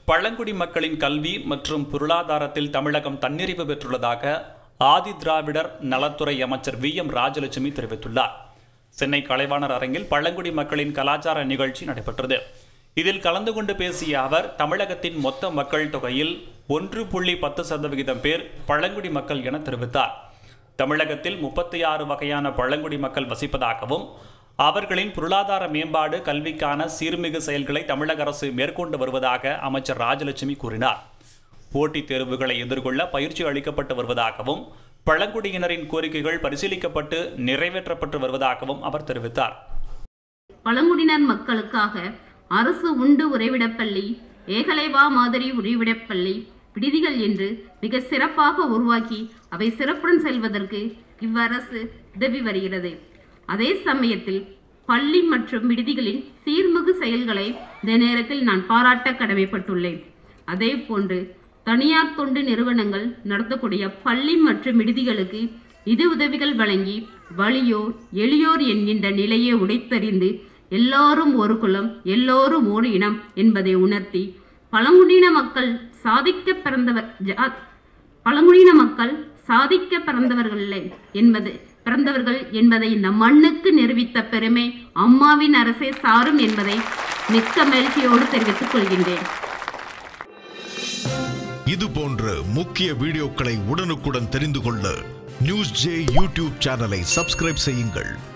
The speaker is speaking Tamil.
பழங்குடி மக்களின் கல்வி மற்றும் பொருளாதாரத்தில் தமிழகம் தன்னிறைவு பெற்றுள்ளதாக ஆதி திராவிடர் நலத்துறை அமைச்சர் வி எம் ராஜலட்சுமி தெரிவித்துள்ளார் சென்னை கலைவாணர் அரங்கில் பழங்குடி மக்களின் கலாச்சார நிகழ்ச்சி நடைபெற்றது இதில் கலந்து கொண்டு பேசிய அவர் தமிழகத்தின் மொத்த மக்கள் தொகையில் ஒன்று புள்ளி பத்து சதவிகிதம் பேர் பழங்குடி மக்கள் என தெரிவித்தார் தமிழகத்தில் முப்பத்தி ஆறு வகையான பழங்குடி மக்கள் வசிப்பதாகவும் அவர்களின் பொருளாதார மேம்பாடு கல்விக்கான சீர்மிகு செயல்களை தமிழக அரசு மேற்கொண்டு வருவதாக அமைச்சர் ராஜலட்சுமி கூறினார் போட்டித் தேர்வுகளை எதிர்கொள்ள பயிற்சி அளிக்கப்பட்டு வருவதாகவும் பழங்குடியினரின் கோரிக்கைகள் பரிசீலிக்கப்பட்டு நிறைவேற்றப்பட்டு வருவதாகவும் அவர் தெரிவித்தார் பழங்குடியினர் மக்களுக்காக அரசு உண்டு உறைவிடப்பள்ளி ஏகலைவா மாதிரி உறைவிடப்பள்ளி விடுதிகள் என்று மிக சிறப்பாக உருவாக்கி அவை சிறப்புடன் செல்வதற்கு இவ்வரசு உதவி வருகிறது அதே சமயத்தில் பள்ளி மற்றும் விடுதிகளின் சீர்மிகு செயல்களை இந்த நேரத்தில் நான் பாராட்ட கடமைப்பட்டுள்ளேன் அதே போன்று தனியார் தொண்டு நிறுவனங்கள் நடத்தக்கூடிய பள்ளி மற்றும் விடுதிகளுக்கு நிதி உதவிகள் வழங்கி வலியோர் எளியோர் என்கின்ற நிலையை உடைத்தறிந்து எல்லோரும் ஒரு குலம் எல்லோரும் ஒரு இனம் என்பதை உணர்த்தி பழங்குடியின மக்கள் சாதிக்க பிறந்தவர் ஜா பழங்குடியின மக்கள் சாதிக்க பிறந்தவர்கள் இல்லை என்பது பிறந்தவர்கள் என்பதை இந்த மண்ணுக்கு நிரூபித்த பெருமை அம்மாவின் அரசே சாரும் என்பதை மிக்க மகிழ்ச்சியோடு தெரிவித்துக் கொள்கின்றேன் இது போன்ற முக்கிய வீடியோக்களை உடனுக்குடன் தெரிந்து கொள்ள நியூஸ் ஜே யூடியூப் சேனலை சப்ஸ்கிரைப் செய்யுங்கள்